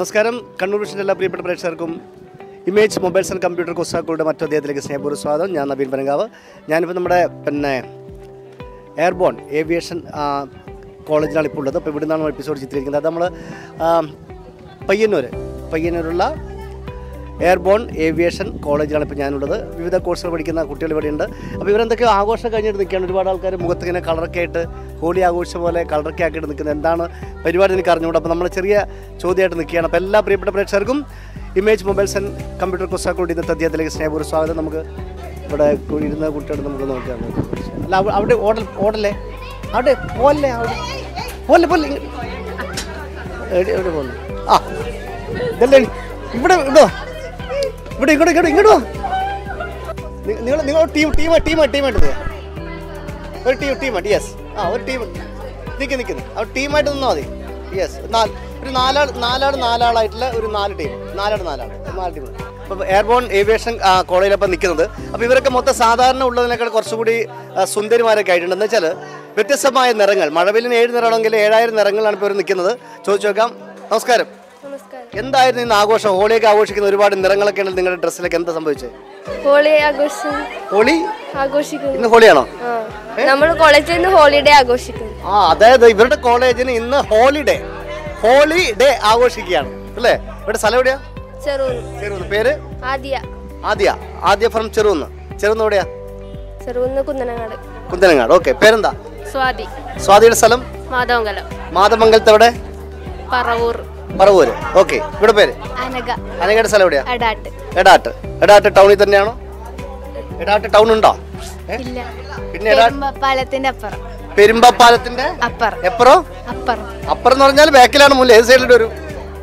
നമസ്കാരം കണ്ണൂർ വിഷൻ്റെ എല്ലാ പ്രിയപ്പെട്ട പ്രേക്ഷകർക്കും ഇമേജ് മൊബൈൽസ് ആൻഡ് കമ്പ്യൂട്ടർ കുസാക്കളുടെ മറ്റു അദ്ദേഹത്തിലേക്ക് സ്നേഹപൂർവ്വ സ്വാഗതം ഞാൻ നവീൻ പനങ്കാവ് ഞാനിപ്പോൾ നമ്മുടെ പിന്നെ എയർബോൺ ഏവിയേഷൻ ആ, കോളേജിലാണ് ഇപ്പോൾ ഉള്ളത് അപ്പോൾ ഇവിടെ നിന്നാണ് എപ്പിസോഡ് ചിത്രീകരിക്കുന്നത് അത് നമ്മൾ പയ്യന്നൂർ പയ്യന്നൂരുള്ള എയർബോൺ ഏവിയേഷൻ കോളേജിലാണ് ഇപ്പോൾ ഞാനുള്ളത് വിവിധ കോഴ്സുകൾ പഠിക്കുന്ന കുട്ടികൾ ഇവിടെയുണ്ട് അപ്പോൾ ഇവരെന്തൊക്കെയോ ആഘോഷം കഴിഞ്ഞിട്ട് നിൽക്കുകയാണ് ഒരുപാട് ആൾക്കാർ മുഖത്ത് ഇങ്ങനെ കളറൊക്കെ ആയിട്ട് ഹോളി ആഘോഷം പോലെ കളറൊക്കെ ആക്കിയിട്ട് നിൽക്കുന്നത് എന്താണ് പരിപാടി എനിക്ക് അറിഞ്ഞുകൂടാ അപ്പോൾ നമ്മൾ ചെറിയ ചോദ്യമായിട്ട് നിൽക്കുകയാണ് അപ്പോൾ എല്ലാ പ്രിയപ്പെട്ട പ്രേക്ഷകർക്കും ഇമേജ് മൊബൈൽസ് ആൻഡ് കമ്പ്യൂട്ടർ കോഴ്സാക്കളുടെ ഇന്നത്തെ അദ്ദേഹത്തിലേക്ക് സ്നേഹപൂർവ്വ സ്വാഗതം നമുക്ക് ഇവിടെ ഇരുന്ന കുട്ടിയോട് നമുക്ക് നോക്കാം അല്ല അവ- അവിടെ ഓടൽ ഓടല്ലേ അവിടെ പോലെ അവിടെ പോലെ പോലെ ഇങ്ങ്. എവിടെ എവിടെ പോകുന്നു ആ ഇതല്ലേ ഇവിടെ ഇടോ ഇവിടെ ഇങ്ങോട്ട് ഇങ്ങോട്ട് ഇങ്ങോട്ട് നിങ്ങൾ നിങ്ങൾ ടീം ടീം ടീം ടീമായിട്ട് നിൽക്കുക. ഒരു ടീം ടീമായിട്ട് യെസ് ആ ഒരു ടീം നിൽക്ക് നിൽക്കുന്നു ആ ടീമായിട്ട് നിന്നാൽ മതി യെസ് ഒരു നാലാൾ നാലാൾ നാലാളായിട്ടുള്ള ഒരു നാല് ടീം നാലാൾ നാലാൾ നാല് ടീം അപ്പോൾ എയർബോൺ ഏവിയേഷൻ കോളേജിലപ്പം നിൽക്കുന്നത് അപ്പോൾ ഇവരൊക്കെ മൊത്തം സാധാരണ ഉള്ളതിനേക്കാൾ കുറച്ചുകൂടി ആ, സുന്ദരിമാരൊക്കെ ആയിട്ടുണ്ട് എന്ന് വെച്ചാൽ വ്യത്യസ്തമായ നിറങ്ങൾ മഴവില്ലിന് ഏഴ് നിറമാണെങ്കിൽ ഏഴായിരം നിറങ്ങളാണ് ഇപ്പോൾ ഇവർ നിൽക്കുന്നത് ചോദിച്ചു നോക്കാം നമസ്കാരം നമസ്കാരം എന്തായിരുന്നു ഇന്ന് ആഘോഷം ഹോളിയൊക്കെ ആഘോഷിക്കുന്ന ഒരുപാട് നിറങ്ങളൊക്കെ ഉണ്ട് നിങ്ങളുടെ ഡ്രസ്സിലൊക്കെ എന്താ സംഭവിച്ചത് ഹോളി ആഘോഷം ഹോളി ആഘോഷിക്കുന്നു ഇന്ന് ഹോളിയാണോ ആ നമ്മൾ കോളേജിൽ നിന്ന് ഹോളിഡേ ആഘോഷിക്കുന്നു ആ അതായത് ഇവരുടെ കോളേജിന് ഇന്ന് ഹോളിഡേ ഹോളി ഡേ ആഘോഷിക്കുകയാണ് അല്ലേ ഇവിടെ സ്ഥലം എവിടെയാ ചെറുന്ന് ചെറുന്ന് പേര് ആദ്യ ആദ്യ ആദ്യ ഫ്രം ചെറുന്ന് ചെറുന്ന് എവിടെയാ ചെറുന്ന് കുന്നനങ്ങാട് കുന്തനങ്ങാട് ഓക്കെ പേരെന്താ സ്വാതി സ്വാതിയുടെ സ്ഥലം മാധവങ്കലം മാതമംഗലത്ത് എവിടെ പറവൂർ പറവൂര് ഓക്കെ ഇവിടെ പേര് അനക അനങ്ങയുടെ സ്ഥലം എവിടെയാ അടാട്ട് എടാട്ട് എടാട്ട് ടൗണിൽ തന്നെയാണോ എടാട്ട് ടൗൺ ഉണ്ടോ ഏ? ഇല്ല പിന്നെ എടാ പാലത്തിന്റെ അപ്പുറം പെരുമ്പാപ്പാലത്തിന്റെ അപ്പുറം എപ്പറോ അപ്പുറം അപ്പുറം എന്ന് പറഞ്ഞാൽ ബാക്കിലാണ് മുല്ല ഏത് സൈഡിലോട്ട് വരും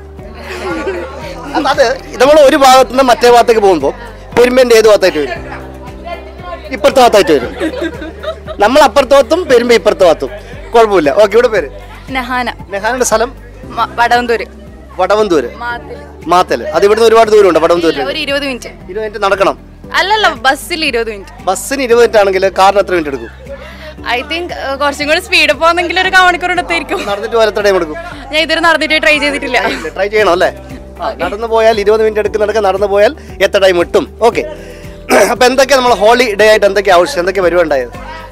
അല്ല, അത് നമ്മൾ ഒരു ഭാഗത്തു നിന്ന് മറ്റേ ഭാഗത്തേക്ക് പോകുമ്പോൾ പെരുമ്പേന്റെ ഏത് ഭാഗത്തായിട്ട് വരും ഇപ്പുറത്തെ ഭാഗത്തായിട്ട് വരും നമ്മൾ അപ്പുറത്ത് ഭാഗത്തും പെരുമ്പ ഇപ്പുറത്തെ ഭാഗത്തും കുഴപ്പമില്ല ഓക്കെ ഇവിടെ പേര് നഹാന നെഹാനുടെ സ്ഥലം വടവന്തൂര് വടവന്തൂര് മാത്തല് അത് ഇവിടുന്ന് ഒരുപാട് ദൂരമുണ്ട് വടവന്തൂരിൽ ഒരു ഇരുപത് മിനിറ്റ് ഇരുപത് മിനിറ്റ് നടക്കണം അല്ലല്ല ബസ്സിൽ ഇരുപത് മിനിറ്റ് ബസ്സിന് ഇരുപത് മിനിറ്റ് ആണെങ്കിൽ കാറിന് എത്ര മിനിറ്റ് എടുക്കും ഐ തിങ്ക് കുറച്ചും കൂടി സ്പീഡ് പോകുന്നെങ്കിൽ ഒരു കാമണിക്കൂർ എടുത്തായിരിക്കും നടന്നിട്ട് പോയാൽ എത്ര ടൈം എടുക്കും ഞാൻ ഇതുവരെ നടന്നിട്ട് ട്രൈ ചെയ്തിട്ടില്ല ട്രൈ ചെയ്യണം അല്ലേ ആ, നടന്നു പോയാൽ ഇരുപത് മിനിറ്റ് എടുക്കുന്നിടക്ക് നടന്നു പോയാൽ എത്ര ടൈം കിട്ടും ഓക്കെ അപ്പൊ എന്തൊക്കെയാ നമ്മൾ ഹോളി ഡേ ആയിട്ട് എന്തൊക്കെയാ ആവശ്യം എന്തൊക്കെയാ പരിപാടി ഉണ്ടായത്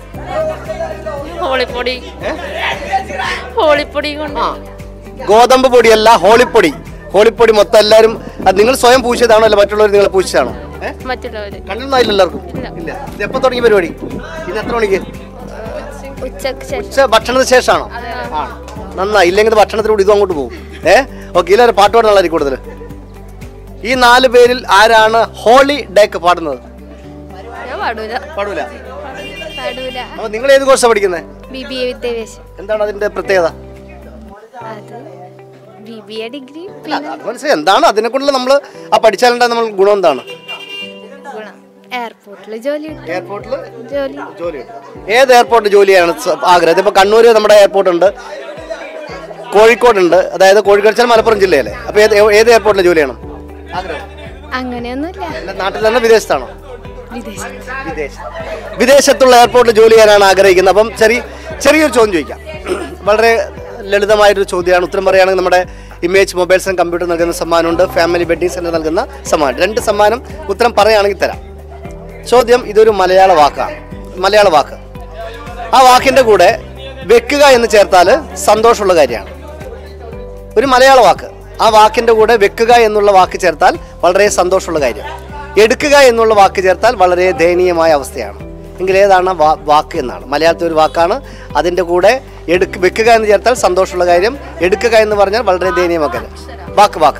ഹോളിപ്പൊടി ഹോളിപ്പൊടി കൊണ്ട് ഗോതമ്പ് പൊടിയല്ല ഹോളിപ്പൊടി ഹോളിപ്പൊടി മൊത്തം എല്ലാവരും അത് നിങ്ങൾ സ്വയം പൂശിയതാണോ അല്ല മറ്റുള്ളവർ നിങ്ങളെ പൂശിച്ചതാണോ ഏഹ് മറ്റുള്ളവര് കണ്ടിരുന്നോ ഇല്ല എല്ലാവർക്കും ഇല്ല ഇത് എപ്പോ തുടങ്ങിയ പരിപാടി ഇന്ന് എത്ര മണിക്ക് ഉച്ചക്ക് ശേഷം ഉച്ച ഭക്ഷണത്തിന് ശേഷമാണോ ആ നന്നായി ഇല്ലെങ്കിൽ ഭക്ഷണത്തിലൂടെ ഇതും അങ്ങോട്ട് പോകും ഏ ഓക്കെ ഇല്ലാതെ പാട്ട് പാടുന്ന കൂടുതൽ ഈ നാല് പേരിൽ ആരാണ് ഹോളി ഡേക്ക് പാടുന്നത് ഞാൻ പാടൂല പാടൂല പാടൂല അപ്പൊ നിങ്ങൾ ഏത് കോഴ്സാണ് പഠിക്കുന്നത് ബി ബി എ വിദ്യാഭ്യാസം എന്താണ് അതിന്റെ പ്രത്യേകത അത് ബി ബി എ ഡിഗ്രി അല്ല, അത് മനസ്സിലായി എന്താണ് അതിനെ കൊണ്ടുള്ള നമ്മൾ ആ പഠിച്ചാലുണ്ടായ നമ്മൾ ഗുണം എന്താണ് ഗുണം എയർപോർട്ടിൽ ജോലി കിട്ടും എയർപോർട്ടിൽ ജോലി ജോലി ഏത് എയർപോർട്ടിൽ ജോലിയാണ് സ- ആഗ്രഹം ഇപ്പൊ കണ്ണൂർ നമ്മുടെ എയർപോർട്ട് ഉണ്ട് കോഴിക്കോടുണ്ട് അതായത് കോഴിക്കോട് വെച്ചാൽ മലപ്പുറം ജില്ലയല്ലേ അപ്പൊ ഏത് ഏത് എയർപോർട്ടിൽ ജോലി ചെയ്യണം ആഗ്രഹം അങ്ങനെയൊന്നുമില്ല അല്ല, നാട്ടിൽ തന്നെ വിദേശത്താണോ വിദേശം വിദേശ വിദേശത്തുള്ള എയർപോർട്ടിൽ ജോലി ചെയ്യാനാണ് ആഗ്രഹിക്കുന്നത് അപ്പം ചെറിയ ചെറിയൊരു ചോദ്യം ചോദിക്കാം വളരെ ലളിതമായൊരു ചോദ്യമാണ് ഉത്തരം പറയുകയാണെങ്കിൽ നമ്മുടെ ഇമേജ് മൊബൈൽസ് ആൻഡ് കമ്പ്യൂട്ടർ നൽകുന്ന സമ്മാനമുണ്ട് ഫാമിലി വെഡിങ് സെൻറ്റർ നൽകുന്ന സമ്മാനം രണ്ട് സമ്മാനം ഉത്തരം പറയുകയാണെങ്കിൽ തരാം ചോദ്യം ഇതൊരു മലയാള വാക്കാണ് മലയാള വാക്ക് ആ വാക്കിൻ്റെ കൂടെ വെക്കുക എന്ന് ചേർത്താൽ സന്തോഷമുള്ള കാര്യമാണ് ഒരു മലയാള വാക്ക് ആ വാക്കിൻ്റെ കൂടെ വെക്കുക എന്നുള്ള വാക്ക് ചേർത്താൽ വളരെ സന്തോഷമുള്ള കാര്യം എടുക്കുക എന്നുള്ള വാക്ക് ചേർത്താൽ വളരെ ദയനീയമായ അവസ്ഥയാണ് എങ്കിൽ ഏതാണ് വാ- വാക്ക് എന്നാണ് മലയാളത്തിൽ ഒരു വാക്കാണ് അതിൻ്റെ കൂടെ എടുക്ക് വെക്കുക എന്ന് ചേർത്താൽ സന്തോഷമുള്ള കാര്യം എടുക്കുക എന്ന് പറഞ്ഞാൽ വളരെ ദയനീയമായ കാര്യം വാക്ക് വാക്ക്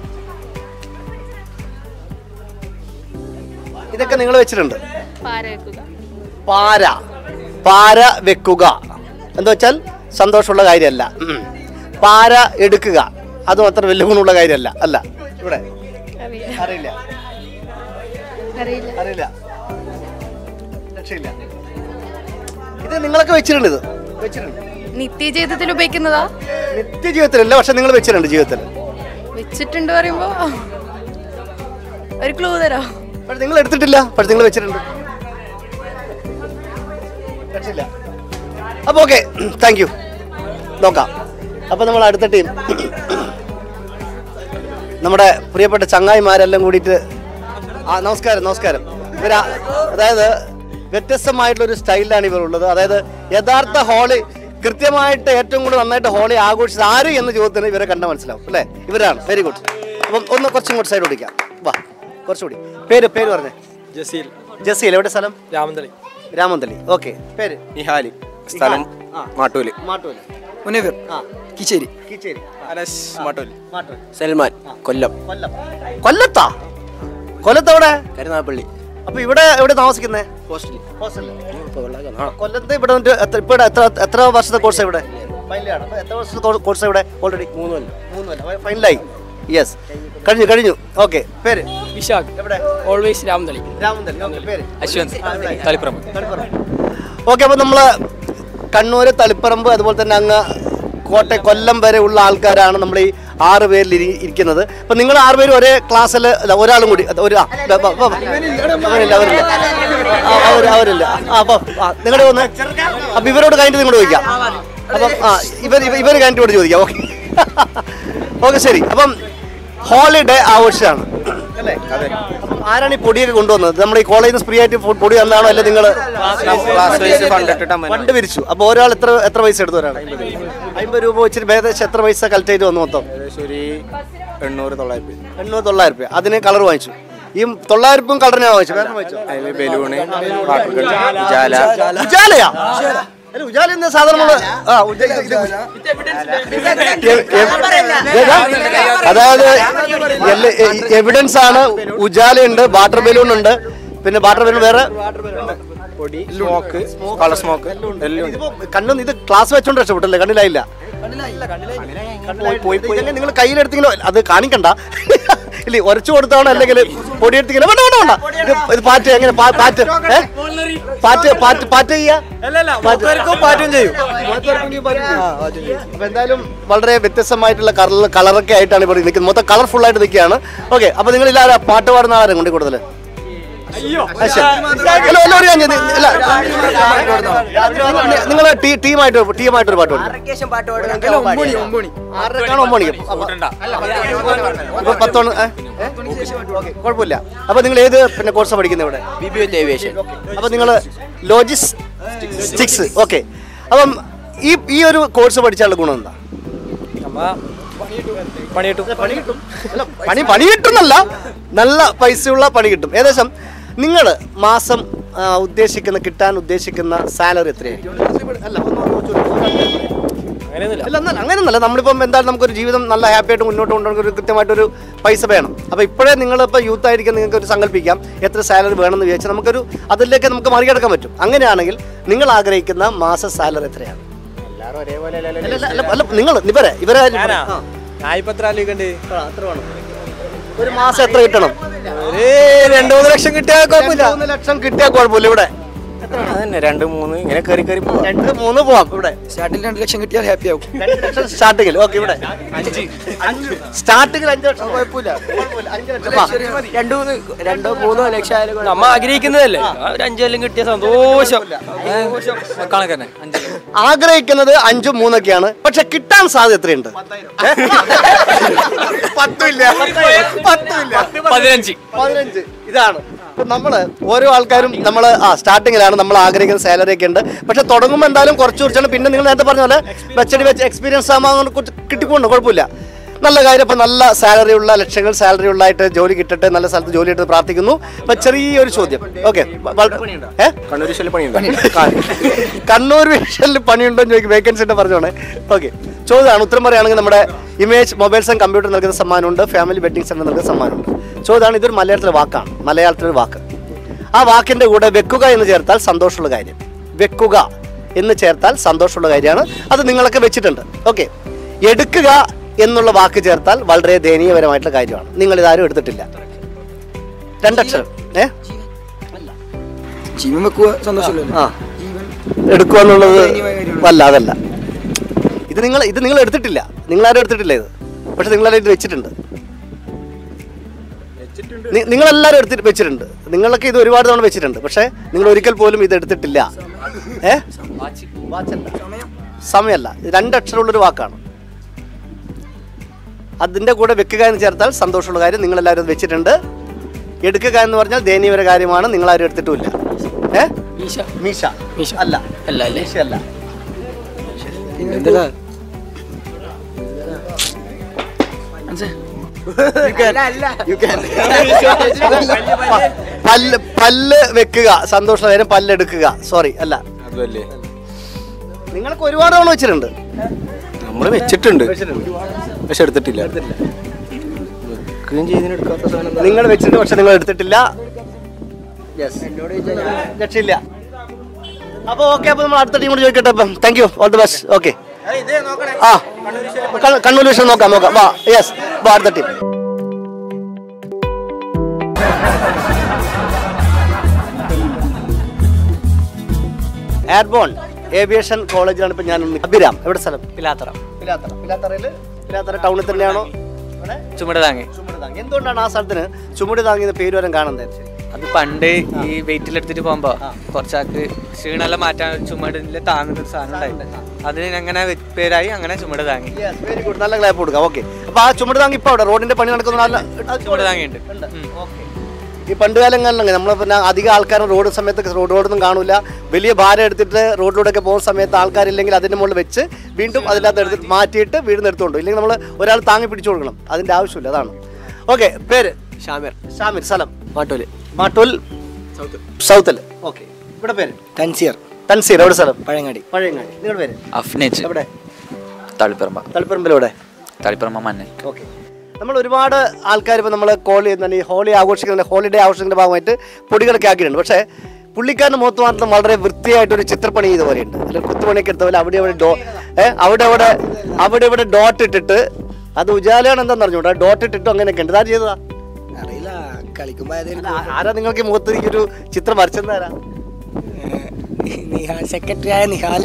ഇതൊക്കെ നിങ്ങൾ വെച്ചിട്ടുണ്ട് പാര വെക്കുക പാര പാര വെക്കുക എന്ന് വെച്ചാൽ സന്തോഷമുള്ള കാര്യമല്ല ഉം. പാര എടുക്കുക അതും അത്ര വലിയ ഗുണമുള്ള കാര്യമല്ല അല്ല ഇവിടെ അറിയില്ല അറിയില്ല അറിയില്ല അറിയില്ല രക്ഷയില്ല ഇത് നിങ്ങളൊക്കെ വെച്ചിട്ടുണ്ട് ഇത് വെച്ചിട്ടുണ്ട് നിത്യജീവിതത്തിൽ ഉപയോഗിക്കുന്നതാ നിത്യ ജീവിതത്തിലല്ല പക്ഷെ നിങ്ങൾ വെച്ചിട്ടുണ്ട് ജീവിതത്തിൽ വെച്ചിട്ടുണ്ട് പറയുമ്പോ ഒരു ക്ലൂ തരോ പക്ഷെ നിങ്ങൾ എടുത്തിട്ടില്ല പക്ഷെ നിങ്ങൾ വെച്ചിട്ടുണ്ട് രക്ഷയില്ല അപ്പോൾ ഓക്കെ താങ്ക് യു നോക്കാം അപ്പോൾ നമ്മൾ അടുത്ത ടീം നമ്മുടെ പ്രിയപ്പെട്ട ചങ്ങായിമാരെല്ലാം കൂടിയിട്ട് ആ നമസ്കാരം നമസ്കാരം ഇവർ അതായത് വ്യത്യസ്തമായിട്ടുള്ള ഒരു സ്റ്റൈലിലാണ് ഇവർ ഉള്ളത് അതായത് യഥാർത്ഥ ഹോളി കൃത്യമായിട്ട് ഏറ്റവും കൂടുതൽ നന്നായിട്ട് ഹോളി ആഘോഷിച്ചത് ആര് എന്ന ചോദ്യത്തിന് ഇവരെ കണ്ടാൽ മനസ്സിലാവും അല്ലേ ഇവരാണ് വെരി ഗുഡ് അപ്പം ഒന്ന് കുറച്ചും കൂടി സൈഡ് ഓടിക്കാം വാ കുറച്ചുകൂടി പേര് പേര് പറഞ്ഞേ ജസീൽ ജസീൽ എവിടെ സ്ഥലം രാമന്തളി രാമന്തളി ഓക്കെ പേര് നിഹാലി സ്ഥലം ആ. മാട്ടൂല് മാട്ടൂല് മുനവീർ ആ കിച്ചേരി കീച്ചേരി അനസ് മാട്ടൂല് മാട്ടൂല് സൽമാൻ കൊല്ലം കൊല്ലം കൊല്ലത്താ കൊല്ലത്തെവിടെ കരുനാഗപ്പള്ളി അപ്പൊ ഇവിടെ എവിടെ താമസിക്കുന്നേ ഹോസ്റ്റലിൽ കൊല്ലത്ത് ഇവിടെ വന്നിട്ട് എത്ര ഇപ്പൊ ഇവിടെ എത്ര എത്ര വർഷത്തെ കോഴ്സ് ഇവിടെ ഫൈനലാണ് അപ്പൊ എത്ര വർഷത്തെ കോഴ്സ് ഇവിടെ ഓൾറെഡി മൂന്ന് കൊല്ലം മൂന്ന് കൊല്ലം ഫൈനലായി യെസ് കഴിഞ്ഞു കഴിഞ്ഞു ഓക്കെ പേര് വിശാഖ് എവിടെ ഓൾവേസ് രാമതളി രാമന്തലി ഓക്കെ പേര് അശ്വന്ത് തളിപ്പുറം ഓക്കെ അപ്പോൾ നമ്മൾ കണ്ണൂർ തളിപ്പറമ്പ് അതുപോലെ തന്നെ അങ്ങ് കോട്ടയം കൊല്ലം വരെ ഉള്ള ആൾക്കാരാണ് നമ്മൾ ഈ ആറ് പേരിൽ ഇരി- ഇരിക്കുന്നത് അപ്പം നിങ്ങൾ ആറ് പേരും ഒരേ ക്ലാസ്സിൽ ഒരാളും കൂടി അത് ഒരു ആ, ബ- ബ- ബ- അവരില്ല അവരില്ല ആ, അവർ അവരില്ല ആ അപ്പം ആ നിങ്ങളുടെ ഒന്ന് അപ്പം ഇവരോട് കഴിഞ്ഞിട്ട് നിങ്ങളോട് ചോദിക്കാം അപ്പം ആ ഇവർ ഇവ- ഇവർ കഴിഞ്ഞിട്ട് ഇവിടെ ചോദിക്കാം ഓക്കെ ഓക്കെ ശരി അപ്പം ഹോളിഡേ ആഘോഷമാണ് അല്ലേ അപ്പം ആരാണ് ഈ പൊടിയൊക്കെ കൊണ്ടുവന്നത് നമ്മുടെ ഈ കോളേജിൽ നിന്ന് ഫ്രീ ആയിട്ട് ഫു- പൊടി തന്നാണോ അല്ലെ നിങ്ങൾ ഫണ്ട് പിരിച്ചു അപ്പൊ ഒരാൾ എത്ര എത്ര പൈസ എടുത്തു ഒരാൾ അമ്പത് രൂപ വെച്ചിട്ട് ഏകദേശം എത്ര പൈസ കളക്ട് ചെയ്ത് വന്നു മൊത്തം ഒരു എണ്ണൂറ് തൊള്ളായിരത്തി എണ്ണൂറ് തൊള്ളായിരം രൂപ അതിന് കളർ വാങ്ങിച്ചു ഈ തൊള്ളായിരം രൂപ കളറിനാ വാങ്ങിച്ചു വേറെ വാങ്ങിച്ചോ അതിൽ ബലൂണ് വാട്ടർ ഗൺ ജാല ഉജാലയാ അല്ല ഉജാല എന്ന സാധാരണ നമ്മള് ആ ഉജ- ഇത് ഇത് എ- എ- ഏതാ? അതായത് എവിഡൻസ് ആണ് ഉജാലയുണ്ട് വാട്ടർ ബലൂൺ ഉണ്ട് പിന്നെ വാട്ടർ ബലൂൺ വേറെ പൊടി സ്മോക്ക് കളർ സ്മോക്ക് എല്ലാം ഉണ്ട് ഇതിപ്പോ കണ്ണു ഇത് ക്ലാസ് വെച്ചോണ്ട് രക്ഷപ്പെട്ടല്ലേ കണ്ണിലായില്ല പോയി പോയി നിങ്ങൾ കയ്യിലെടുത്തിങ്ങനെ അത് കാണിക്കണ്ട ഇല്ല ഉരച്ചു കൊടുത്താണോ അല്ലെങ്കിൽ പൊടിയെടുത്തിങ്ങനെ വേണ്ട വേണ്ട വേണ്ട ഇത് ഇത് പാറ്റ് എങ്ങനെ പാ- പാറ്റ് ഏ? പാറ്റ് പാറ്റ് പാറ്റ് ചെയ്യാ പാറ്റും ചെയ്യും അപ്പൊ എന്തായാലും വളരെ വ്യത്യസ്തമായിട്ടുള്ള കളർ കളറൊക്കെ ആയിട്ടാണ് ഇവിടെ നിൽക്കുന്നത് മൊത്തം കളർഫുൾ ആയിട്ട് നിൽക്കുകയാണ് ഓക്കെ അപ്പൊ നിങ്ങൾ ഇല്ല പാട്ട് പാടുന്ന ആരും കൊണ്ട് കൂടുതൽ നിങ്ങൾ ടീമായിട്ട് ടീമായിട്ട് ഒരു പാട്ട് പാടും ആറരക്കാണ് ഒമ്പണിക്ക് അപ്പൊ പത്തോണ് ഏ? ഏ? ഓക്കേ, കുഴപ്പമില്ല അപ്പൊ നിങ്ങൾ ഏത് പിന്നെ കോഴ്സാണ് പഠിക്കുന്നത് ഇവിടെ ബി ബി ഏവിയേഷൻ അപ്പൊ നിങ്ങൾ ലോജിസ്റ്റിക്സ് ഓക്കെ അപ്പം ഈ ഈ ഒരു കോഴ്സ് പഠിച്ചാലുള്ള ഗുണം എന്താ പണി കിട്ടും പണി കിട്ടും അല്ല പണി പണി കിട്ടുന്നല്ല നല്ല പൈസയുള്ള പണി കിട്ടും ഏകദേശം നിങ്ങൾ മാസം ആ, ഉദ്ദേശിക്കുന്ന കിട്ടാൻ ഉദ്ദേശിക്കുന്ന സാലറി എത്രയായിരിക്കും അല്ല ഒന്ന് ഒന്ന് ചോദിക്കൂ. അങ്ങനെയൊന്നുമില്ല അല്ല എന്നല്ല അങ്ങനെയൊന്നല്ല നമ്മളിപ്പം എന്തായാലും നമുക്കൊരു ജീവിതം നല്ല ഹാപ്പി ആയിട്ട് മുന്നോട്ട് കൊണ്ടുപോകണം ഒരു കൃത്യമായിട്ടൊരു പൈസ വേണം അപ്പോൾ ഇപ്പോഴേ നിങ്ങളിപ്പോൾ യൂത്ത് ആയിരിക്കും നിങ്ങൾക്ക് ഒരു സങ്കല്പിക്കാം എത്ര സാലറി വേണമെന്ന് വിചാരിച്ചാൽ നമുക്കൊരു അതിലേക്ക് നമുക്ക് മറികടക്കാൻ പറ്റും അങ്ങനെയാണെങ്കിൽ നിങ്ങൾ ആഗ്രഹിക്കുന്ന മാസ സാലറി എത്രയാണ് എല്ലാവരും ഒരേപോലെ അല്ല, അല്ല, അല്ല, അല്ല നിങ്ങൾ ഇവരെ ഇവരെ ഞാനാ ആ. ഞാൻ ഇപ്പൊ എത്ര ആലോചിക്കണ്ട് ആ, അത്ര വേണം. ഒരു മാസം എത്ര കിട്ടണം ഒരു രണ്ടു മൂന്ന് ലക്ഷം കിട്ടിയാൽ കുഴപ്പമില്ല രണ്ട് മൂന്ന് ലക്ഷം കിട്ടിയാൽ കുഴപ്പമില്ല ഇവിടെ അതന്നെ രണ്ട് മൂന്ന് ഇങ്ങനെ കയറി കയറി പോവാം രണ്ട് മൂന്ന് പോവാം ഇവിടെ സ്റ്റാർട്ടിൽ രണ്ട് ലക്ഷം കിട്ടിയാൽ ഹാപ്പി ആവും രണ്ട് ലക്ഷം സ്റ്റാർട്ടിങ്ങിൽ ഓക്കെ ഇവിടെ അഞ്ച് സ്റ്റാർട്ടിങ്ങിൽ അഞ്ച് ലക്ഷം കുഴപ്പമില്ല കുഴപ്പമില്ല അഞ്ച് ലക്ഷം വാ. രണ്ടു മൂന്ന് രണ്ടോ മൂന്നോ ലക്ഷം ആയാലും നമ്മ ആഗ്രഹിക്കുന്നതല്ലേ ഒരു അഞ്ചെല്ലാം കിട്ടിയ സന്തോഷം കണക്കന്നെ അഞ്ച് ആഗ്രഹിക്കുന്നത് അഞ്ചും മൂന്നൊക്കെയാണ് പക്ഷെ കിട്ടാൻ സാധ്യത എത്രയുണ്ട് ഏ? പത്തില്ല പത്തില്ല പതിനഞ്ച് പതിനഞ്ച് ഇതാണ് ഇപ്പൊ നമ്മള് ഓരോ ആൾക്കാരും നമ്മൾ ആ സ്റ്റാർട്ടിങ്ങിലാണ് നമ്മൾ ആഗ്രഹിക്കുന്ന സാലറി ഒക്കെ ഉണ്ട് പക്ഷെ തുടങ്ങുമ്പോൾ എന്തായാലും കുറച്ച് കുറച്ചാണ് പിന്നെ നിങ്ങൾ നേരത്തെ പറഞ്ഞ പോലെ വെച്ചടി വെച്ച് എക്സ്പീരിയൻസ് ആകുമ്പോൾ കുറച്ച് കിട്ടിക്കൊണ്ട് കുഴപ്പമില്ല നല്ല കാര്യം ഇപ്പം നല്ല സാലറി ഉള്ള ലക്ഷങ്ങൾ സാലറി ഉള്ളതായിട്ട് ജോലി കിട്ടട്ടെ നല്ല സ്ഥലത്ത് ജോലി കിട്ടുന്നത് പ്രാർത്ഥിക്കുന്നു ഇപ്പം ചെറിയൊരു ചോദ്യം ഓക്കെ ഏ കണ്ണൂർ വിശ്വല് പണിയുണ്ട് കണ്ണൂർ വിഷനിൽ പണിയുണ്ടോ എന്ന് ചോദിക്കും വേക്കൻസി ഉണ്ട് പറഞ്ഞോണേ ഓക്കെ ചോദ്യമാണ് ഉത്തരം പറയുകയാണെങ്കിൽ നമ്മുടെ ഇമേജ് മൊബൈൽസ് ആൻഡ് കമ്പ്യൂട്ടർ നൽകുന്ന സമ്മാനമുണ്ട് ഫാമിലി വെഡിങ് സെന്റർ നൽകുന്ന സമ്മാനമുണ്ട് ചോദ്യമാണ് ഇതൊരു മലയാളത്തിലെ വാക്കാണ് മലയാളത്തിലൊരു വാക്ക് ആ വാക്കിന്റെ കൂടെ വെക്കുക എന്ന് ചേർത്താൽ സന്തോഷമുള്ള കാര്യം വെക്കുക എന്ന് ചേർത്താൽ സന്തോഷമുള്ള കാര്യമാണ് അത് നിങ്ങളൊക്കെ വെച്ചിട്ടുണ്ട് ഓക്കെ എടുക്കുക എന്നുള്ള വാക്ക് ചേർത്താൽ വളരെ ദയനീയപരമായിട്ടുള്ള കാര്യമാണ് നിങ്ങൾ ഇതാരും എടുത്തിട്ടില്ല രണ്ടക്ഷരം ഏ ജീവൻ വെക്കുക സന്തോഷമല്ലോ ആ എടുക്കുക എന്നുള്ളത് അല്ല അതല്ല ഇത് നിങ്ങൾ ഇത് നിങ്ങൾ എടുത്തിട്ടില്ല നിങ്ങൾ ആരും എടുത്തിട്ടില്ല ഇത് പക്ഷെ നിങ്ങളെല്ലാം ഇത് വെച്ചിട്ടുണ്ട് നി- നിങ്ങളെല്ലാവരും എടുത്തിട്ട് വെച്ചിട്ടുണ്ട് നിങ്ങളൊക്കെ ഇത് ഒരുപാട് തവണ വെച്ചിട്ടുണ്ട് പക്ഷെ നിങ്ങൾ ഒരിക്കൽ പോലും ഇത് എടുത്തിട്ടില്ല ഏ വാച്ചല്ല സമയമല്ല ഇത് രണ്ടക്ഷരമുള്ളൊരു വാക്കാണ് അതിൻ്റെ കൂടെ വെക്കുക എന്ന് ചേർത്താൽ സന്തോഷമുള്ള കാര്യം നിങ്ങളെല്ലാവരും അത് വെച്ചിട്ടുണ്ട് എടുക്കുക എന്ന് പറഞ്ഞാൽ ദയനീയപര കാര്യമാണ് നിങ്ങളാരും എടുത്തിട്ടുമില്ല ഏ മീശ മീശ മീശ. അല്ല അല്ല അല്ലേ മീശ അല്ല എന്താ പല്ല് പല്ല് വെക്കുക സന്തോഷമുള്ള കാര്യം പല്ലെടുക്കുക സോറി അല്ല അതല്ലേ നിങ്ങൾക്ക് ഒരുപാട് തവണ വെച്ചിട്ടുണ്ട് നമ്മൾ വെച്ചിട്ടുണ്ട് വെച്ചിട്ടുണ്ട് പക്ഷെ എടുത്തിട്ടില്ല വെക്കുകയും ചെയ്തതിന് എടുക്കാത്ത സാധനം എന്താ? നിങ്ങൾ വെച്ചിട്ടുണ്ട് പക്ഷെ നിങ്ങൾ എടുത്തിട്ടില്ല യെസ് രക്ഷയില്ല അപ്പോൾ ഓക്കെ അപ്പോൾ നമ്മൾ അടുത്ത ടീമോട് ചോദിക്കട്ടെ അപ്പം thank you all the best okay ആ കണ്ണൂർ- കണ്ണൂർ വിഷയം നോക്കാം നോക്കാം വാ യെസ് വാ അടുത്ത ടീം എയർബോൺ ഏവിയേഷൻ കോളേജിലാണ് ഇപ്പം ഞാൻ നിൽക്കുന്നത്. അഭിരാം എവിടെ സ്ഥലം പിലാത്തറ പിലാത്തറ പിലാത്തറയിൽ പിലാത്തറ ടൗണിൽ തന്നെയാണോ ഇവിടെ ചുമട് താങ്ങി ചുമട് താങ്ങി എന്തുകൊണ്ടാണ് ആ സ്ഥലത്തിന് ചുമട് താങ്ങി എന്ന പേര് വരാൻ കാണുന്നത് ശരി അത് പണ്ട് ഈ വെയിറ്റിലെടുത്തിട്ട് പോകുമ്പോ കുറച്ചാക്ക് ക്ഷീണെല്ലാം മാറ്റാൻ ചുമടില് താങ്ങുന്ന ഒരു സാധനം ഉണ്ടായില്ല അതിന് അങ്ങനെ വെ- പേരായി അങ്ങനെ ചുമട് താങ്ങി വെരി ഗുഡ് നല്ല ക്ലാപ്പ് കൊടുക്കാം ഓക്കെ അപ്പൊ ആ ചുമട് താങ്ങി ഇപ്പൊ അവിടെ റോഡിന്റെ പണി നടക്കുന്ന നല്ല ചുമട് താങ്ങിയുണ്ട് Okay. ഈ പണ്ട് കാലങ്ങളിലൊക്കെ നമ്മൾ പിന്നെ അധികം ആൾക്കാർ റോഡ് സമയത്ത് റോഡ് റോഡൊന്നും കാണൂല വലിയ ഭാരം എടുത്തിട്ട് റോഡിലൂടെയൊക്കെ പോകുന്ന സമയത്ത് ആൾക്കാരില്ലെങ്കിൽ അതിന്റെ മുകളിൽ വെച്ച് വീണ്ടും അതിൻ്റെ അകത്ത് എടുത്ത് മാറ്റിയിട്ട് വീണ്ടും എടുത്തുകൊണ്ട് ഇല്ലെങ്കിൽ നമ്മൾ ഒരാൾ താങ്ങി പിടിച്ചു കൊടുക്കണം അതിന്റെ ആവശ്യമില്ല അതാണ് ഓക്കെ പേര് ഷാമിർ ഷാമിർ സ്ഥലം മാട്ടൂല് മാട്ടൂൽ സൗത്തിൽ ഓക്കെ ഇവിടെ പേര് തൻസിയർ തൻസീർ എവിടെ സ്ഥലം പഴയങ്ങാടി പഴയങ്ങാടി നിങ്ങളുടെ പേര് അഫ്നേജ് എവിടെ തളിപ്പറമ്പ തളിപ്പറമ്പിലെവിടെ തളിപ്പറമ്പ മന്നൻ ഓക്കെ നമ്മൾ ഒരുപാട് ആൾക്കാർ ഇപ്പോൾ നമ്മൾ കോളി എന്താണ് ഈ ഹോളി ആഘോഷിക്കുന്ന ഹോളിഡേ ആഘോഷിക്കുന്ന ഭാഗമായിട്ട് പൊടികളൊക്കെ ആക്കിയിട്ടുണ്ട് പക്ഷേ പുള്ളിക്കാരൻ്റെ മുഖത്ത് മാത്രം വളരെ വൃത്തിയായിട്ടൊരു ചിത്രപ്പണി ചെയ്ത പോലെയുണ്ട് അല്ലെങ്കിൽ കുത്തുപണിയൊക്കെ എടുത്ത പോലെ അവിടെ അവിടെ ഡോ ഏ അവിടെ അവിടെ അവിടെ ഇവിടെ ഡോട്ട് ഇട്ടിട്ട് അത് ഉജാലയാണ് എന്താണെന്ന് അറിഞ്ഞൂടാ ഡോട്ട് ഇട്ടിട്ട് അങ്ങനെയൊക്കെ ഉണ്ട് ഇതാര് ചെയ്തതാ അറിയില്ല കളിക്കുമ്പോ അല്ല, ആ- ആരാ നിങ്ങൾക്ക് ഈ മുഖത്ത് ഈ ഒരു ചിത്രം വരച്ചെന്നാരാ നിഹാൽ സെക്രട്ടറി ആയ നിഹാൽ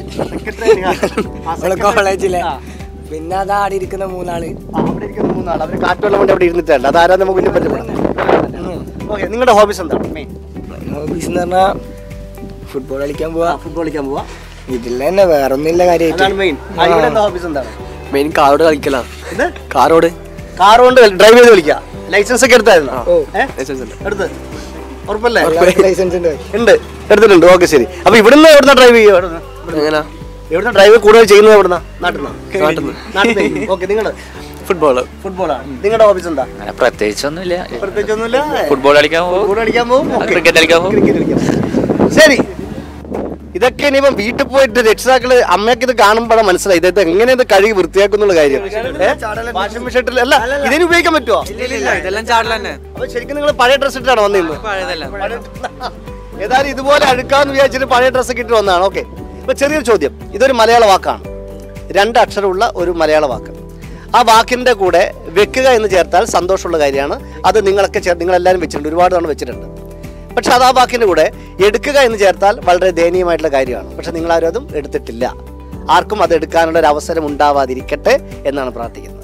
ആ, നമ്മളെ കോളേജിലെ ആ. പിന്നെ അതാ ആടി ഇരിക്കുന്ന മൂന്നാള് ആ, അവിടെ ഇരിക്കുന്ന മൂന്നാൾ അവർ കാറ്റുവെള്ളം കൊണ്ട് അവിടെ ഇരുന്നിട്ടുണ്ട് അതാരാ നമുക്ക് വലിയ പരിചയപ്പെടാം ഓക്കെ നിങ്ങളുടെ ഹോബീസ് എന്താണ് മെയിൻ ഹോബീസ് എന്ന് പറഞ്ഞാൽ ഫുട്ബോൾ കളിക്കാൻ പോവാ ഫുട്ബോൾ കളിക്കാൻ പോവാ ഇതിൽ തന്നെ വേറെ ഒന്നുമില്ല അതാണ് കാര്യമായിട്ട് മെയിൻ ഇവിടെ എന്താ ഹോബീസ് എന്താണ് മെയിൻ കാറോട് കളിക്കലാണ് ഇത് കാറോട് കാർ കൊണ്ട് ഡ്രൈവ് ചെയ്ത് കളിക്കുക ലൈസൻസ് ഒക്കെ എടുത്തായിരുന്നു ഓ. എടുത്ത് ഉറപ്പല്ലേ ലൈസൻസ് ഉണ്ട് ഉണ്ട് എടുത്തിട്ടുണ്ട് ഓക്കെ ശരി അപ്പൊ ഇവിടുന്ന് എവിടുന്ന ഡ്രൈവ് ചെയ്യുക എവിടുന്ന് എങ്ങനെ എവിടുന്ന ഡ്രൈവ് കൂടുതൽ ചെയ്യുന്നത് എവിടുന്ന നാട്ടിൽ നാട്ടിൽ ഓക്കെ നിങ്ങൾ ഫുട്ബോൾ ഫുട്ബോളാണ് നിങ്ങളുടെ ഹോബീസ് എന്താ അങ്ങനെ പ്രത്യേകിച്ചൊന്നുമില്ല പ്രത്യേകിച്ചൊന്നുമില്ല ഫുട്ബോൾ കളിക്കാൻ പോകും ഫുട്ബോൾ കളിക്കാൻ പോകും okay. ക്രിക്കറ്റ് കളിക്കാൻ പോകും ക്രിക്കറ്റ് കളിക്കാം ശരി ഇതൊക്കെ ഇനിയിപ്പം വീട്ടിൽ പോയിട്ട് രക്ഷിതാക്കള് അമ്മയ്ക്ക് ഇത് കാണുമ്പോഴാണ് മനസ്സിലായി ഇത് എങ്ങനെ ഇത് കഴുകി വൃത്തിയാക്കുന്നുള്ള കാര്യം വാഷിംഗ് മെഷീൻ അല്ല ഇതിന് ഉപയോഗിക്കാൻ പറ്റുമോ ഇതെല്ലാം ചാടൽ തന്നെ അപ്പൊ ശരിക്കും നിങ്ങൾ പഴയ ഡ്രസ് ഇട്ടാണ് വന്നിരുന്നത് പഴയതല്ല ഏതായാലും ഇതുപോലെ അഴുക്കാന്ന് വിചാരിച്ചിട്ട് പഴയ ഡ്രസ്സൊക്കെ ഇട്ട് വന്നതാണ് ഓക്കെ ഇപ്പൊ ചെറിയൊരു ചോദ്യം ഇതൊരു മലയാള വാക്കാണ് രണ്ട് അക്ഷരമുള്ള ഒരു മലയാള വാക്ക് ആ വാക്കിന്റെ കൂടെ വെക്കുക എന്ന് ചേർത്താൽ സന്തോഷമുള്ള കാര്യമാണ് അത് നിങ്ങളൊക്കെ ചേർ നിങ്ങളെല്ലാവരും വെച്ചിട്ടുണ്ട് ഒരുപാട് തവണ വെച്ചിട്ടുണ്ട് പക്ഷെ അത് ആ വാക്കിന്റെ കൂടെ എടുക്കുക എന്ന് ചേർത്താൽ വളരെ ദയനീയമായിട്ടുള്ള കാര്യമാണ് പക്ഷെ നിങ്ങളാരും അതും എടുത്തിട്ടില്ല ആർക്കും അത് എടുക്കാനുള്ള ഒരു അവസരം ഉണ്ടാവാതിരിക്കട്ടെ എന്നാണ് പ്രാർത്ഥിക്കുന്നത്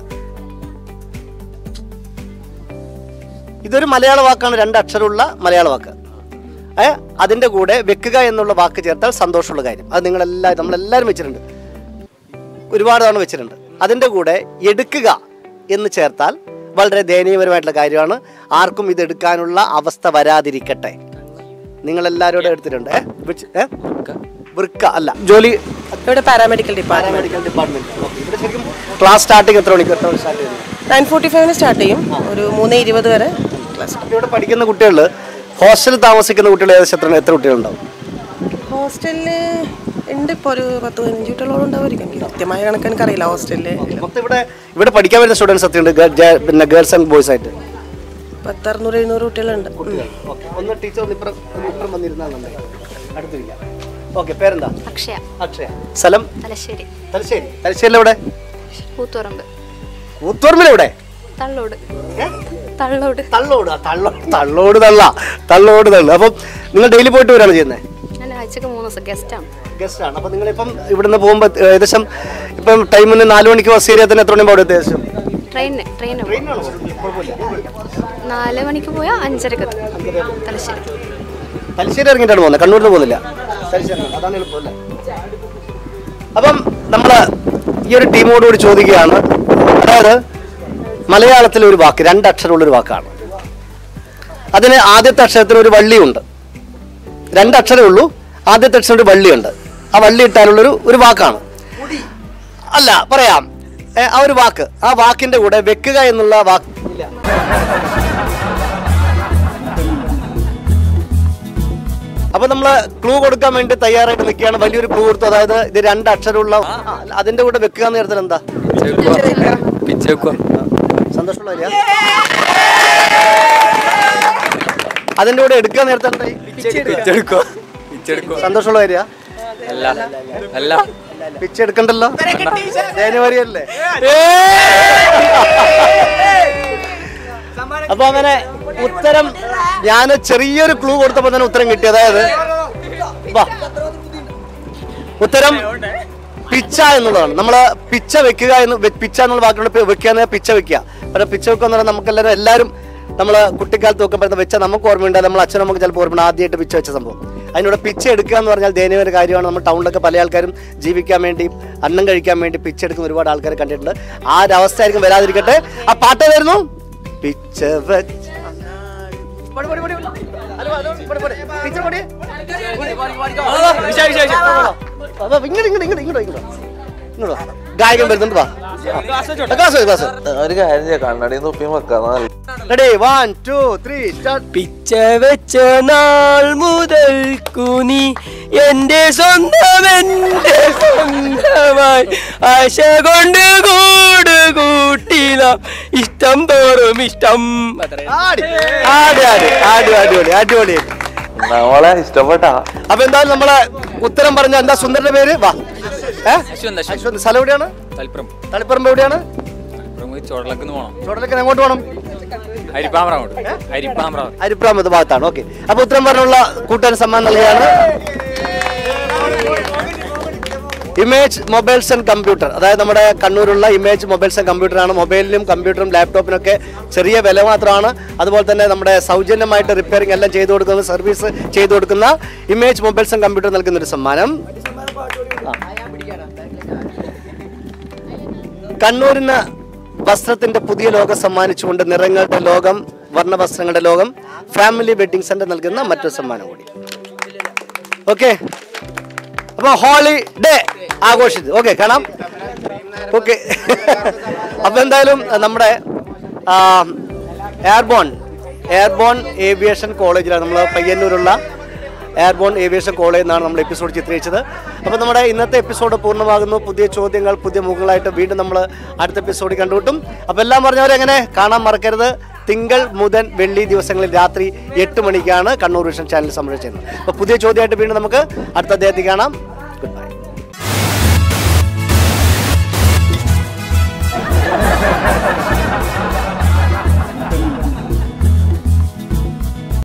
ഇതൊരു മലയാള വാക്കാണ് രണ്ട് അക്ഷരമുള്ള മലയാള വാക്ക് ഏ അതിൻ്റെ കൂടെ വെക്കുക എന്നുള്ള വാക്ക് ചേർത്താൽ സന്തോഷമുള്ള കാര്യം അത് നിങ്ങളെല്ലാവരും നമ്മളെല്ലാവരും വെച്ചിട്ടുണ്ട് ഒരുപാട് തവണ വെച്ചിട്ടുണ്ട് അതിൻ്റെ കൂടെ എടുക്കുക എന്ന് ചേർത്താൽ വളരെ ദയനീയപരമായിട്ടുള്ള കാര്യമാണ് ആർക്കും ഇത് എടുക്കാനുള്ള അവസ്ഥ വരാതിരിക്കട്ടെ നിങ്ങളെല്ലാവരും എടുത്തിട്ടുണ്ട് ഏ? വെച്ച്- ഏ? വൃക്ക അല്ല ജോലി ഇവിടെ പാരാമെഡിക്കൽ ഡിപ്പാർട്ട്മെന്റ് പാരാമെഡിക്കൽ ഡിപ്പാർട്ട്മെന്റ് ഇവിടെ ശരിക്കും ക്ലാസ് സ്റ്റാർട്ടിങ് എത്ര മണിക്ക് എത്ര മണി സ്റ്റാർട്ട് ചെയ്യുന്നത് നയൻ ഫോർട്ടി ഫൈവിന് സ്റ്റാർട്ട് ചെയ്യും ഒരു മൂന്ന് ഇരുപത് വരെ ക്ലാസ് ഇവിടെ പഠിക്കുന്ന കുട്ടികൾ ഹോസ്റ്റലിൽ താമസിക്കുന്ന കുട്ടികൾ ഏകദേശം എത്ര എത്ര കുട്ടികളുണ്ടാവും ഹോസ്റ്റലിൽ ഉണ്ട് ഇപ്പോൾ ഒരു പത്ത് പതിനഞ്ച് കുട്ടികളോളം ഉണ്ടാവുമായിരിക്കും എനിക്ക് കൃത്യമായ കണക്ക് എനിക്കറിയില്ല ഹോസ്റ്റലിൽ മൊത്തം ഇവിടെ ഇവിടെ പഠിക്കാൻ വരുന്ന സ്റ്റുഡൻസ് എത്രയുണ്ട് ഗേ- ജേ- പിന്നെ ഗേൾസ് ആൻഡ് ബോയ്സ് ആയിട്ട് പത്ത് അറുന്നൂറ് എഴുന്നൂറ് കുട്ടികളുണ്ട് ഉം. ഒന്ന് ടീച്ചർ ഒന്ന് ഇപ്പുറം ഒന്ന് ഇപ്പുറം വന്നിരുന്നാൽ നന്നായി അടുത്തിരിക്കാം ഓക്കെ പേരെന്താ അക്ഷയ അക്ഷയ സ്ഥലം തലശ്ശേരി തലശ്ശേരി തലശ്ശേരിയിൽ എവിടെ കൂത്തുറമ്പ് കൂത്തുപറമ്പിൽ എവിടെ തള്ളോട് തള്ളോട് തള്ളോട് ആ, തള്ളോ തള്ളോട് തള്ള തള്ളോട് തള്ള അപ്പം നിങ്ങൾ ഡെയിലി പോയിട്ട് വരാണ് ചെയ്യുന്നത് ഞാൻ ആഴ്ചക്ക് മൂന്ന് ദിവസം ഗസ്റ്റാണ് ഗസ്റ്റ് ആണ് അപ്പം നിങ്ങളിപ്പം ഇവിടുന്ന് പോകുമ്പോൾ ഏകദേശം ഇപ്പം ടൈമിന് നാല് മണിക്ക് ബസ് ഏരിയ തന്നെ എത്ര മണി അവിടെ ഏകദേശം ട്രെയിന് ട്രെയിന് നാല് മണിക്ക് പോയാൽ അഞ്ചരക്ക് എത്തും. തലശ്ശേരി തലശ്ശേരി ഇറങ്ങിയിട്ടാണ് പോകുന്നത് കണ്ണൂരിൽ നിന്ന് പോകുന്നില്ല തലശ്ശേരി അതാണ് എളുപ്പമല്ലേ അപ്പം നമ്മൾ ഈ ഒരു ടീമോടുകൂടി ചോദിക്കുകയാണ് അതായത് മലയാളത്തിലെ ഒരു വാക്ക് രണ്ടക്ഷരമുള്ള ഒരു വാക്കാണ് അതിന് ആദ്യത്തെ അക്ഷരത്തിന് ഒരു വള്ളിയുണ്ട് രണ്ടക്ഷരമേ ഉള്ളൂ ആദ്യത്തെ അക്ഷരം ഒരു വള്ളിയുണ്ട് ആ വള്ളി ഇട്ടാലുള്ളൊരു ഒരു വാക്കാണ് അല്ല പറയാം ഏ, ആ ഒരു വാക്ക് ആ വാക്കിന്റെ കൂടെ വെക്കുക എന്നുള്ള വാക്ക് അപ്പൊ നമ്മള് ക്ലൂ കൊടുക്കാൻ വേണ്ടി തയ്യാറായിട്ട് നിൽക്കുകയാണ് വലിയൊരു ക്ലൂ കൊടുത്തു അതായത് ഇത് രണ്ട് അക്ഷരമുള്ള ആ, അതിന്റെ കൂടെ വെക്കുക എന്ന് നേരത്തിൽ എന്താ പിച്ചേക്കുക സന്തോഷമുള്ള കാര്യാ? അതിന്റെ കൂടെ എടുക്കുക നേരത്തെ എന്തായി പിച്ചെടുക്കുക പിച്ചെടുക്കുക സന്തോഷമുള്ള കാര്യ അല്ല അല്ല പിച്ചെടുക്കണ്ടല്ലോ ജനുവരി അല്ലേ അപ്പൊ അങ്ങനെ ഉത്തരം ഞാൻ ചെറിയൊരു ക്ലൂ കൊടുത്തപ്പോ തന്നെ ഉത്തരം കിട്ടി അതായത് വാ ഉത്തരം പിച്ച എന്നുള്ളതാണ് നമ്മൾ പിച്ച വെക്കുക എന്ന് വെ- പിച്ച എന്നുള്ള വാക്കിനോട് വെക്കുക എന്ന് പറഞ്ഞാൽ പിച്ച വെക്കുക പക്ഷേ പിച്ച വെക്കുക എന്ന് പറഞ്ഞാൽ നമുക്കെല്ലാവരും എല്ലാവരും നമ്മൾ കുട്ടിക്കാലത്ത് ഒക്കെ പറയുന്ന വെച്ച നമുക്ക് ഓർമ്മയുണ്ട് നമ്മൾ അച്ഛനും നമുക്ക് ചിലപ്പോൾ ഓർമ്മയുണ്ട് ആദ്യമായിട്ട് പിച്ച വെച്ച സംഭവം അതിനോട് പിച്ച എടുക്കുക എന്ന് പറഞ്ഞാൽ ദയനീയ ഒരു കാര്യമാണ് നമ്മൾ ടൗണിലൊക്കെ പല ആൾക്കാരും ജീവിക്കാൻ വേണ്ടി അന്നം കഴിക്കാൻ വേണ്ടി പിച്ച എടുക്കുന്ന ഒരുപാട് ആൾക്കാരെ കണ്ടിട്ടുണ്ട് ആ ഒരു അവസ്ഥ ആയിരിക്കും വരാതിരിക്കട്ടെ ആ പാട്ട് ഏതായിരുന്നു പിച്ച വെച്ച പാട്, പാട്, പാട്. ഹലോ, ഹലോ, പാട്, പാട്. പിച്ച പാടി. അപ്പൊ ഇങ്ങോട്ട് ഇങ്ങോട്ട് ഇങ്ങോട്ട് ഇങ്ങോട്ട് ഇങ്ങോട്ട് ഇങ്ങോട്ട് വാ. ഗായകൻ വരുന്നുണ്ട് വാ ക്ലാസ് ക്ലാസ് ഒരു കാര്യം ചെയ്യാം കണ്ണടയും തൊപ്പിയും വെക്കാം നല്ല ready one two three start പിച്ച വെച്ച നാൾ മുതൽക്കു നീ എന്റെ സ്വന്തം എന്റെ സ്വന്തമായി ആശ കൊണ്ട് കൂട് കൂട്ടില ഇഷ്ടം തോറും ഇഷ്ടം ആടി ആടി ആടി ആടി അടിപൊളി അടിപൊളി നമ്മളെ ഇഷ്ടപ്പെട്ടാ അപ്പൊ എന്തായാലും നമ്മളെ ഉത്തരം പറഞ്ഞ എന്താ സുന്ദരന്റെ പേര് വാ ഏ? അശ്വന്ത് അശ്വന്ത് അശ്വന്ത്. സ്ഥലം എവിടെയാണ് തളിപ്പുറം തളിപ്പറമ്പ് എവിടെയാണ് തളിപ്പുറം ചോടലക്കുന്ന് പോകണം ചോടലേക്ക് എങ്ങോട്ട് പോകണം അരിപ്പാമ്പ്ര അങ്ങോട്ട് അരിപ്പാമ്പ്ര അരിപ്രാമത് ഭാഗത്താണ് ഓക്കെ അപ്പൊ ഉത്തരം പറഞ്ഞുള്ള കൂട്ടുകാരൻ സമ്മാനം നൽകുകയാണ് ഇമേജ് മൊബൈൽസ് ആൻഡ് കമ്പ്യൂട്ടർ അതായത് നമ്മുടെ കണ്ണൂരുള്ള ഇമേജ് മൊബൈൽസ് ആൻഡ് കമ്പ്യൂട്ടറാണ് മൊബൈലിനും കമ്പ്യൂട്ടറും ലാപ്ടോപ്പിനൊക്കെ ചെറിയ വില മാത്രമാണ് അതുപോലെ തന്നെ നമ്മുടെ സൗജന്യമായിട്ട് റിപ്പയറിംഗ് എല്ലാം ചെയ്തു കൊടുക്കുന്ന സർവീസ് ചെയ്തു കൊടുക്കുന്ന ഇമേജ് മൊബൈൽസ് ആൻഡ് കമ്പ്യൂട്ടർ നൽകുന്ന ഒരു സമ്മാനം ആ. കണ്ണൂരിന് വസ്ത്രത്തിന്റെ പുതിയ ലോകം സമ്മാനിച്ചുകൊണ്ട് നിറങ്ങളുടെ ലോകം വർണ്ണ വസ്ത്രങ്ങളുടെ ലോകം ഫാമിലി വെഡിങ് സെന്റർ നൽകുന്ന മറ്റൊരു സമ്മാനം കൂടി ഓക്കെ അപ്പൊ ഹോളി ഡേ ആഘോഷിച്ചു ഓക്കെ കാണാം ഓക്കെ അപ്പൊ എന്തായാലും നമ്മുടെ എയർബോൺ എയർബോൺ ഏവിയേഷൻ കോളേജിലാണ് നമ്മൾ പയ്യന്നൂരുള്ള എയർബോൺ ഏവിയേഷൻ കോളേജിൽ നിന്നാണ് നമ്മൾ എപ്പിസോഡ് ചിത്രീകരിച്ചത് അപ്പോൾ നമ്മുടെ ഇന്നത്തെ എപ്പിസോഡ് പൂർണ്ണമാകുന്നു പുതിയ ചോദ്യങ്ങൾ പുതിയ മുഖങ്ങളായിട്ട് വീണ്ടും നമ്മൾ അടുത്ത എപ്പിസോഡിൽ കണ്ടുകിട്ടും അപ്പോൾ എല്ലാം പറഞ്ഞവരെങ്ങനെ കാണാൻ മറക്കരുത് തിങ്കൾ മുതൽ വെള്ളി ദിവസങ്ങളിൽ രാത്രി എട്ട് മണിക്കാണ് കണ്ണൂർ വിഷൻ ചാനൽ സംപ്രേഷണം ചെയ്യുന്നത് അപ്പോൾ പുതിയ ചോദ്യമായിട്ട് വീണ്ടും നമുക്ക് അടുത്ത അദ്ദേഹത്തിൽ കാണാം